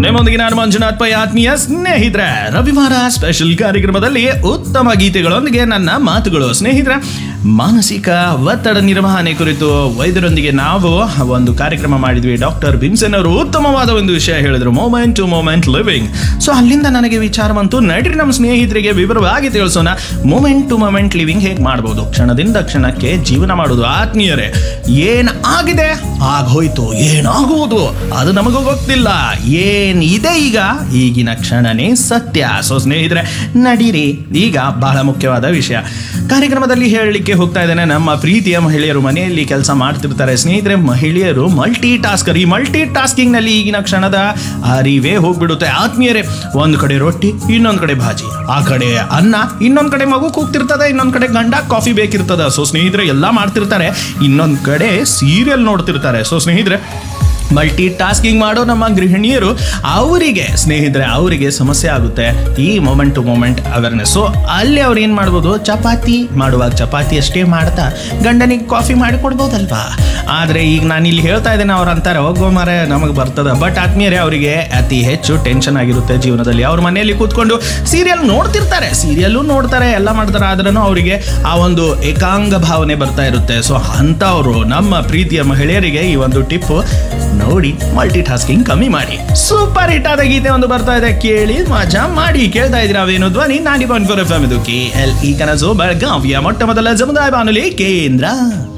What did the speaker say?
ನಿಮ್ಮೊಂದಿಗೆ ನಾನು ಮಂಜುನಾಥ್ ಪೈ ಆತ್ಮೀಯ ಸ್ನೇಹಿತರೆ ರವಿವಾರ ಸ್ಪೆಷಲ್ ಕಾರ್ಯಕ್ರಮದಲ್ಲಿ ಉತ್ತಮ ಗೀತೆಗಳೊಂದಿಗೆ ನನ್ನ ಮಾತುಗಳು ಸ್ನೇಹಿತರೆ ಮಾನಸಿಕ ಒತ್ತಡ ನಿರ್ವಹಣೆ ಕುರಿತು ವೈದ್ಯರೊಂದಿಗೆ ನಾವು ಒಂದು ಕಾರ್ಯಕ್ರಮ ಮಾಡಿದ್ವಿ ಡಾಕ್ಟರ್ ಭೀಮ್ಸೆನ್ ಅವರು ಉತ್ತಮವಾದ ಒಂದು ವಿಷಯ ಹೇಳಿದ್ರು moment to moment living so ಅಲ್ಲಿಂದ ನನಗೆ ವಿಚಾರ ಬಂತು ನಡ್ರಿ ನಮ್ಮ ಸ್ನೇಹಿತರಿಗೆ ವಿವರವಾಗಿ ತಿಳಿಸೋಣ ಮೂಮೆಂಟ್ ಟು ಮೂಮೆಂಟ್ ಲಿವಿಂಗ್ ಹೇಗೆ ಮಾಡ್ಬೋದು ಕ್ಷಣದಿಂದ ಕ್ಷಣಕ್ಕೆ ಜೀವನ ಮಾಡೋದು ಆತ್ಮೀಯರೇ ಏನ್ ಆಗಿದೆ ಆಗೋಯ್ತು ಏನಾಗುವುದು ಅದು ನಮಗೂ ಗೊತ್ತಿಲ್ಲ ಏನ್ ಇದೆ ಈಗ ಈಗಿನ ಕ್ಷಣನೇ ಸತ್ಯ ಸೊ ಸ್ನೇಹಿತರೆ ನಡೀರಿ ಈಗ ಬಹಳ ಮುಖ್ಯವಾದ ವಿಷಯ ಕಾರ್ಯಕ್ರಮದಲ್ಲಿ ಹೇಳಲಿಕ್ಕೆ ಹೋಗ್ತಾ ಇದ್ದೇನೆ ನಮ್ಮ ಪ್ರೀತಿಯ ಮಹಿಳೆಯರು ಮನೆಯಲ್ಲಿ ಕೆಲಸ ಮಾಡ್ತಿರ್ತಾರೆ ಸ್ನೇಹಿತರೆ ಮಹಿಳೆಯರು ಮಲ್ಟಿ ಟಾಸ್ಕರ್ ಈ ಮಲ್ಟಿ ಟಾಸ್ಕಿಂಗ್ ನಲ್ಲಿ ಈಗಿನ ಕ್ಷಣದ ಅರಿವೇ ಹೋಗ್ಬಿಡುತ್ತೆ ಆತ್ಮೀಯರೇ ಒಂದು ಕಡೆ ರೊಟ್ಟಿ ಇನ್ನೊಂದು ಕಡೆ ಭಾಜಿ ಆ ಕಡೆ ಅನ್ನ ಇನ್ನೊಂದು ಕಡೆ ಮಗು ಕೂಗ್ತಿರ್ತದೆ ಇನ್ನೊಂದು ಕಡೆ ಗಂಡ ಕಾಫಿ ಬೇಕಿರ್ತದ ಸೊ ಸ್ನೇಹಿತರೆ ಎಲ್ಲ ಮಾಡ್ತಿರ್ತಾರೆ ಇನ್ನೊಂದು ಕಡೆ ಸೀರಿಯಲ್ ನೋಡ್ತಿರ್ತಾರೆ ಸೊ ಸ್ನೇಹಿತರೆ ಮಲ್ಟಿ ಟಾಸ್ಕಿಂಗ್ ಮಾಡೋ ನಮ್ಮ ಗೃಹಿಣಿಯರು ಅವರಿಗೆ ಸ್ನೇಹಿತರೆ ಅವರಿಗೆ ಸಮಸ್ಯೆ ಆಗುತ್ತೆ ಈ moment to moment awareness so ಅಲ್ಲಿ ಅವ್ರು ಏನು ಮಾಡ್ಬೋದು ಚಪಾತಿ ಮಾಡುವಾಗ ಚಪಾತಿ ಅಷ್ಟೇ ಮಾಡ್ತಾ ಗಂಡನಿಗೆ ಕಾಫಿ ಮಾಡಿ ಕೊಡ್ಬೋದಲ್ವಾ ಆದರೆ ಈಗ ನಾನು ಇಲ್ಲಿ ಹೇಳ್ತಾ ಇದ್ದೇನೆ ಅವ್ರು ಅಂತಾರೆ ಹೋಗೋ ಮಾರೆ ನಮಗೆ ಬರ್ತದ ಬಟ್ ಆತ್ಮೀಯರೇ ಅವರಿಗೆ ಅತಿ ಹೆಚ್ಚು ಟೆನ್ಷನ್ ಆಗಿರುತ್ತೆ ಜೀವನದಲ್ಲಿ ಅವ್ರ ಮನೆಯಲ್ಲಿ ಕೂತ್ಕೊಂಡು ಸೀರಿಯಲ್ ನೋಡ್ತಿರ್ತಾರೆ ಸೀರಿಯಲ್ಲು ನೋಡ್ತಾರೆ ಎಲ್ಲ ಮಾಡ್ತಾರೆ ಆದ್ರೂ ಅವರಿಗೆ ಆ ಒಂದು ಏಕಾಂಗ ಭಾವನೆ ಬರ್ತಾ ಇರುತ್ತೆ ಸೊ ಅಂಥವ್ರು ನಮ್ಮ ಪ್ರೀತಿಯ ಮಹಿಳೆಯರಿಗೆ ಈ ಒಂದು ಟಿಪ್ ನೋಡಿ ಮಲ್ಟಿ ಟಾಸ್ಕಿಂಗ್ ಕಮ್ಮಿ ಮಾಡಿ ಸೂಪರ್ ಹಿಟ್ ಆದ ಗೀತೆ ಒಂದು ಬರ್ತಾ ಇದೆ ಕೇಳಿ ಮಜಾ ಮಾಡಿ ಕೇಳ್ತಾ ಇದ್ದೀರಾ ಅವೇನು ಧ್ವನಿ ನಾಡಿ ಪಾಯಿಂಟ್ ಫೋರ್ ಎಫ್ ಎಮ್ ಇದು ಕೆ ಎಲ್ ಈ ಕನಸು ಬೆಳಗಾವಿಯ ಮೊಟ್ಟ ಮೊದಲ ಸಮುದಾಯ ಬಾನುಲಿ ಕೇಂದ್ರ